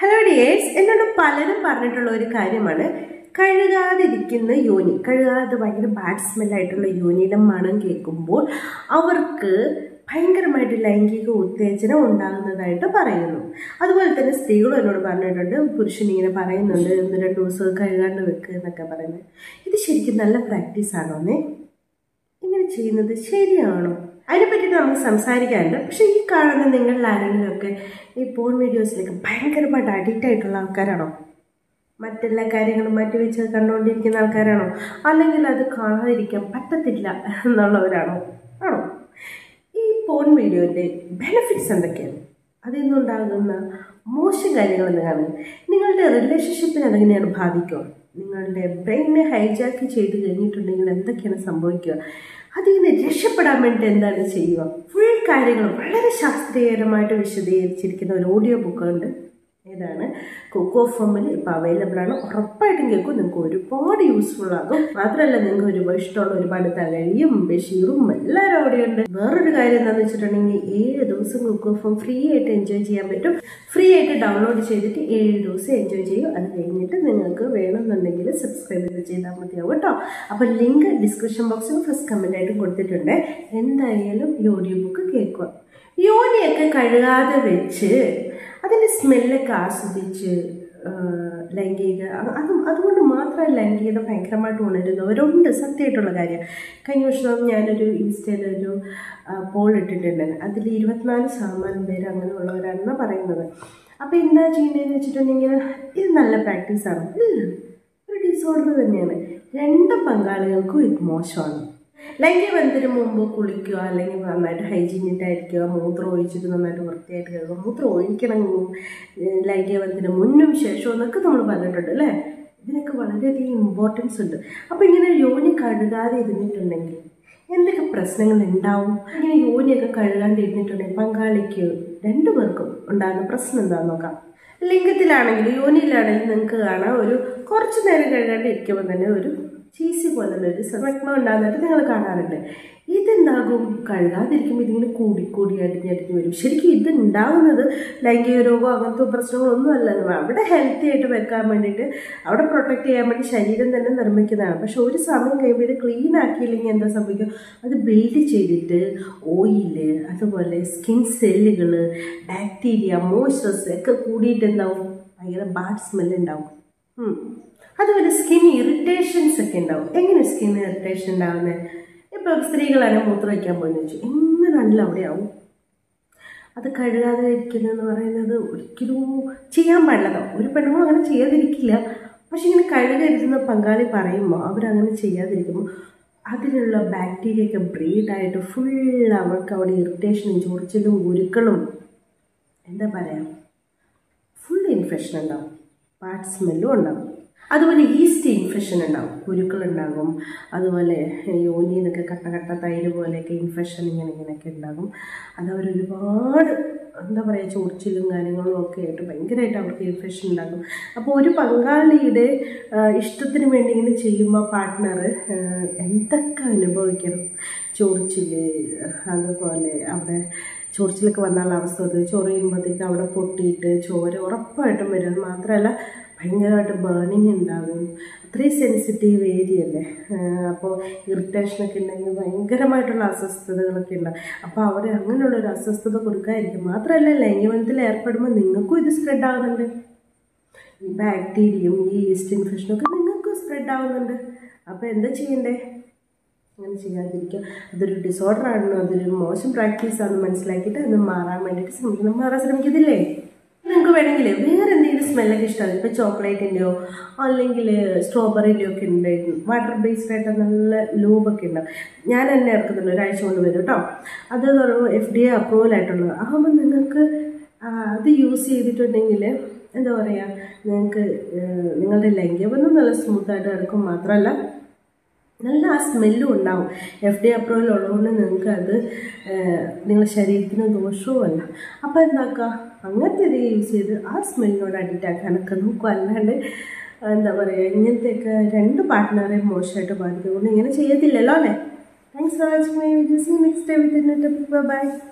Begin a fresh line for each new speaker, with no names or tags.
hello dears എന്നോട് പലരും പറഞ്ഞിട്ടുള്ള ഒരു കാര്യമാണ് കഴുകാതിരിക്കുന്ന യോനി കഴുകാതെ ഭയങ്കര ബാഡ് സ്മെല്ലായിട്ടുള്ള യോനിയുടെ മണം കേൾക്കുമ്പോൾ അവർക്ക് ഭയങ്കരമായിട്ട് ലൈംഗിക ഉത്തേജനം ഉണ്ടാകുന്നതായിട്ട് പറയുന്നു അതുപോലെ തന്നെ സ്ത്രീകളും എന്നോട് പറഞ്ഞിട്ടുണ്ട് പുരുഷൻ ഇങ്ങനെ പറയുന്നുണ്ട് ഒന്ന് രണ്ട് ദിവസം കഴുകാണ്ട് വെക്കുക എന്നൊക്കെ പറയുന്നത് ഇത് ശരിക്കും നല്ല പ്രാക്ടീസ് ആണോ എന്നേ ഇങ്ങനെ ചെയ്യുന്നത് ശരിയാണോ അതിനെ പറ്റിയിട്ട് നമുക്ക് സംസാരിക്കാറുണ്ട് പക്ഷേ ഈ കാണുന്ന നിങ്ങളിൽ ആരെങ്കിലുമൊക്കെ ഈ പോൺ വീഡിയോസിലേക്ക് ഭയങ്കരമായിട്ട് അഡിക്റ്റ് ആയിട്ടുള്ള ആൾക്കാരാണോ മറ്റെല്ലാ കാര്യങ്ങളും മാറ്റി വെച്ച് കണ്ടുകൊണ്ടിരിക്കുന്ന ആൾക്കാരാണോ അല്ലെങ്കിൽ അത് കാണാതിരിക്കാൻ പറ്റത്തില്ല എന്നുള്ളവരാണോ ആണോ ഈ പോൺ വീഡിയോൻ്റെ ബെനിഫിറ്റ്സ് എന്തൊക്കെയാണ് അതിൽ നിന്നുണ്ടാകുന്ന മോശം കാര്യങ്ങൾ എന്താണ് നിങ്ങളുടെ റിലേഷൻഷിപ്പിനെ അതെങ്ങനെയാണ് ബാധിക്കുക നിങ്ങളുടെ ബ്രെയിനെ ഹൈജാക്ക് ചെയ്ത് കഴിഞ്ഞിട്ടുണ്ടെങ്കിൽ എന്തൊക്കെയാണ് സംഭവിക്കുക അതിൽ നിന്ന് രക്ഷപ്പെടാൻ വേണ്ടി എന്താണ് ചെയ്യുക ഫുൾ കാര്യങ്ങൾ വളരെ ശാസ്ത്രീയപരമായിട്ട് വിശദീകരിച്ചിരിക്കുന്ന ഒരു ഓഡിയോ ബുക്കുണ്ട് ഏതാണ് കൊക്കോ ഫോമിൽ ഇപ്പോൾ അവൈലബിൾ ആണ് ഉറപ്പായിട്ടും കേൾക്കും നിങ്ങൾക്ക് ഒരുപാട് യൂസ്ഫുൾ ആകും മാത്രമല്ല നിങ്ങൾക്ക് ഒരുപാട് ഇഷ്ടമുള്ള ഒരുപാട് തകഴിയും ബഷീറും എല്ലാവരും അവിടെ ഉണ്ട് വേറൊരു കാര്യം എന്താണെന്ന് വെച്ചിട്ടുണ്ടെങ്കിൽ ഏഴ് ദിവസം കൊക്കോ ഫോം ഫ്രീ ആയിട്ട് എൻജോയ് ചെയ്യാൻ പറ്റും ഫ്രീ ആയിട്ട് ഡൗൺലോഡ് ചെയ്തിട്ട് ഏഴ് ദിവസം എൻജോയ് ചെയ്യും അത് കഴിഞ്ഞിട്ട് നിങ്ങൾക്ക് വേണമെന്നുണ്ടെങ്കിൽ സബ്സ്ക്രൈബ് ചെയ്ത് ചെയ്താൽ മതിയാവും കേട്ടോ അപ്പോൾ ലിങ്ക് ഡിസ്ക്രിപ്ഷൻ ബോക്സിൽ ഫസ്റ്റ് കമൻ്റ് ആയിട്ടും കൊടുത്തിട്ടുണ്ട് എന്തായാലും ഈ ഓഡിയോ ബുക്ക് കേൾക്കുക യോനിയൊക്കെ കഴുകാതെ വെച്ച് അതിൻ്റെ സ്മെല്ലൊക്കെ ആസ്വദിച്ച് ലൈംഗിക അത് അതുകൊണ്ട് മാത്രം ലൈംഗികത ഭയങ്കരമായിട്ട് ഉണരുന്നവരുണ്ട് സത്യമായിട്ടുള്ള കാര്യം കഴിഞ്ഞ വർഷം ഞാനൊരു ഇൻസ്റ്റയിൽ ഒരു പോൾ ഇട്ടിട്ടുണ്ടായിരുന്നു അതിൽ ഇരുപത്തിനാല് ശതമാനം പേര് അങ്ങനെയുള്ളവരാണെന്നാണ് പറയുന്നത് അപ്പോൾ എന്താ ചെയ്യേണ്ടതെന്ന് വെച്ചിട്ടുണ്ടെങ്കിൽ ഇത് നല്ല പ്രാക്ടീസാണ് ഇല്ല ഒരു ഡിസോർഡർ തന്നെയാണ് രണ്ട് പങ്കാളികൾക്കും ഇത് മോശമാണ് ലൈംഗിക ബന്ധത്തിന് മുമ്പ് കുളിക്കുക അല്ലെങ്കിൽ നന്നായിട്ട് ഹൈജീനിക് ആയിരിക്കുക മൂത്രം ഒഴിച്ചിട്ട് നന്നായിട്ട് വൃത്തിയായിട്ട് കഴുകുക മൂത്രം ഒഴിക്കണം ലൈംഗിക ബന്ധത്തിന് മുന്നും ശേഷവും എന്നൊക്കെ നമ്മൾ പറഞ്ഞിട്ടുണ്ട് അല്ലേ ഇതിനൊക്കെ വളരെയധികം ഇമ്പോർട്ടൻസ് ഉണ്ട് അപ്പോൾ ഇങ്ങനെ യോനി കഴുകാതെ ഇരുന്നിട്ടുണ്ടെങ്കിൽ എന്തൊക്കെ പ്രശ്നങ്ങൾ ഉണ്ടാവും ഇങ്ങനെ യോനിയൊക്കെ കഴുകാണ്ട് ഇരുന്നിട്ടുണ്ടെങ്കിൽ പങ്കാളിക്ക് രണ്ടുപേർക്കും ഉണ്ടാകുന്ന പ്രശ്നം എന്താണെന്ന് നോക്കാം ലിംഗത്തിലാണെങ്കിൽ യോനിയിലാണെങ്കിൽ നിങ്ങൾക്ക് കാണാം ഒരു കുറച്ച് നേരം കഴുകാണ്ട് ഇരിക്കുമ്പോൾ തന്നെ ഒരു ചീസി പോലുള്ള ഒരു സ്മെഗ്മ ഉണ്ടാകുന്നതായിട്ട് നിങ്ങൾ കാണാറുണ്ട് ഇതെന്താകും കഴുകാതിരിക്കുമ്പോൾ ഇതിങ്ങനെ കൂടി കൂടി അടിഞ്ഞ് അടിഞ്ഞ് വരും ശരിക്കും ഇത് ഉണ്ടാകുന്നത് ലൈംഗിക രോഗമോ അങ്ങനത്തെ പ്രശ്നങ്ങളൊന്നും അല്ല അവിടെ ഹെൽത്തി ആയിട്ട് വെക്കാൻ വേണ്ടിയിട്ട് അവിടെ പ്രൊട്ടക്ട് ചെയ്യാൻ വേണ്ടി ശരീരം തന്നെ നിർമ്മിക്കുന്നതാണ് പക്ഷെ ഒരു സമയം കഴിയുമ്പോൾ ഇത് ക്ലീൻ ആക്കിയില്ലെങ്കിൽ എന്താ സംഭവിക്കും അത് ബിൽഡ് ചെയ്തിട്ട് ഓയില് അതുപോലെ സ്കിൻ സെല്ലുകൾ ബാക്ടീരിയ മോയ്സ്ചറസ് ഒക്കെ കൂടിയിട്ട് എന്താവും ഭയങ്കര ബാഡ് സ്മെല്ല് ഉണ്ടാവും അതുപോലെ സ്കിൻ ഇറിറ്റേഷൻസ് ഒക്കെ ഉണ്ടാവും എങ്ങനെ സ്കിൻ ഇറിറ്റേഷൻ ഉണ്ടാവുന്നത് ഇപ്പോൾ സ്ത്രീകളാണ് മൂത്രം വയ്ക്കാൻ പോയെന്ന് വെച്ചു എങ്ങനെയാണല്ലോ അവിടെ ആവും അത് കഴുകാതെ ഇരിക്കുന്നതെന്ന് പറയുന്നത് ഒരിക്കലും ചെയ്യാൻ പാടില്ലതോ ഒരു പെണ്ണുങ്ങളും അങ്ങനെ ചെയ്യാതിരിക്കില്ല പക്ഷെ ഇങ്ങനെ കഴുകരുതെന്ന് പങ്കാളി പറയുമ്പോൾ അവരങ്ങനെ ചെയ്യാതിരിക്കുമ്പോൾ അതിലുള്ള ബാക്ടീരിയ ഒക്കെ ബ്രീഡായിട്ട് ഫുൾ അവർക്ക് അവിടെ ഇറിറ്റേഷനും ചൊറിച്ചിലും ഉരുക്കളും എന്താ പറയുക ഫുൾ ഇൻഫെക്ഷൻ ഉണ്ടാവും ബാഡ് സ്മെല്ലും ഉണ്ടാവും അതുപോലെ ഈസ്റ്റ് ഇൻഫെക്ഷൻ ഉണ്ടാവും കുരുക്കളുണ്ടാകും അതുപോലെ യോനി എന്നൊക്കെ കട്ട കട്ട തൈര് പോലെയൊക്കെ ഇൻഫെക്ഷൻ ഇങ്ങനെ ഇങ്ങനെയൊക്കെ ഉണ്ടാകും അത് അവരൊരുപാട് എന്താ പറയുക ചൊറിച്ചിലും കാര്യങ്ങളും ഒക്കെ ആയിട്ട് ഭയങ്കരമായിട്ട് അവർക്ക് ഇൻഫെക്ഷൻ ഉണ്ടാകും അപ്പോൾ ഒരു പങ്കാളിയുടെ ഇഷ്ടത്തിന് വേണ്ടി ഇങ്ങനെ ചെയ്യുമ്പോൾ പാർട്ട്ണർ എന്തൊക്കെ അനുഭവിക്കണം ചൊറിച്ചിൽ അതുപോലെ അവിടെ ചൊറിച്ചിലൊക്കെ വന്നുള്ള അവസ്ഥ അത് ചൊറിയുമ്പോഴത്തേക്ക് അവിടെ പൊട്ടിയിട്ട് ചോര ഉറപ്പായിട്ടും വരും അത് മാത്രമല്ല ഭയങ്കരമായിട്ട് ബേണിങ് ഉണ്ടാകും അത്രയും സെൻസിറ്റീവ് ഏരിയ അല്ലേ അപ്പോൾ ഇറിറ്റേഷനൊക്കെ ഉണ്ടെങ്കിൽ ഭയങ്കരമായിട്ടുള്ള അസ്വസ്ഥതകളൊക്കെ ഉണ്ടാകും അപ്പോൾ അവർ അങ്ങനെയുള്ളൊരു അസ്വസ്ഥത കൊടുക്കാതിരിക്കും മാത്രമല്ല ലൈംഗികബന്ധത്തിൽ ഏർപ്പെടുമ്പോൾ നിങ്ങൾക്കും ഇത് സ്പ്രെഡ് ആകുന്നുണ്ട് ഈ ബാക്ടീരിയയും ഈ ഈസ്റ്റ് ഇൻഫെക്ഷനും ഒക്കെ നിങ്ങൾക്കും സ്പ്രെഡ് ആവുന്നുണ്ട് അപ്പോൾ എന്താ ചെയ്യണ്ടേ അങ്ങനെ ചെയ്യാതിരിക്കുക അതൊരു ഡിസോർഡർ ആണെന്നോ അതൊരു മോശം പ്രാക്ടീസ് ആണെന്ന് മനസ്സിലാക്കിയിട്ട് അത് മാറാൻ വേണ്ടിയിട്ട് ശ്രമിക്കണം മാറാൻ ശ്രമിക്കത്തില്ലേ നിങ്ങൾക്ക് വേണമെങ്കിൽ വേറെ എന്തെങ്കിലും സ്മെല്ലൊക്കെ ഇഷ്ടമാണ് ഇപ്പോൾ ചോക്ലേറ്റിൻ്റെയോ അല്ലെങ്കിൽ സ്ട്രോബെറിൻ്റെയോ ഒക്കെ ഉണ്ടായിരുന്നു വാട്ടർ ബേസ്ഡ് ആയിട്ട് നല്ല ലൂബൊക്കെ ഉണ്ടാവും ഞാൻ തന്നെ ഇറക്കുന്നുണ്ട് ഒരാഴ്ച കൊണ്ട് വരും കേട്ടോ അത് പറയുമ്പോൾ എഫ് ഡി എ അപ്രൂവൽ ആയിട്ടുള്ളത് ആകുമ്പോൾ നിങ്ങൾക്ക് അത് യൂസ് ചെയ്തിട്ടുണ്ടെങ്കിൽ എന്താ പറയുക നിങ്ങൾക്ക് നിങ്ങളുടെ ലൈംഗികബന്ധം നല്ല സ്മൂത്തായിട്ട് കിടക്കും മാത്രമല്ല നല്ല ആ സ്മെല്ലും ഉണ്ടാവും എഫ് ഡി അപ്രൂവൽ ഉള്ളതുകൊണ്ട് നിങ്ങൾക്ക് അത് നിങ്ങളുടെ ശരീരത്തിന് ദോഷവും അല്ല അപ്പോൾ എന്താക്കുക അങ്ങനത്തെ ഇത് യൂസ് ചെയ്ത് ആ സ്മെല്ലിനോട് അഡിക്റ്റ് ആക്കാനൊക്കെ നോക്കും അല്ലാണ്ട് എന്താ പറയുക ഇങ്ങനത്തെയൊക്കെ രണ്ട് പാർട്ട്ണറെയും മോശമായിട്ട് ബാധിക്കും കൊണ്ട് ഇങ്ങനെ ചെയ്യത്തില്ലല്ലോ അല്ലേ thanks for watching my videos next time with by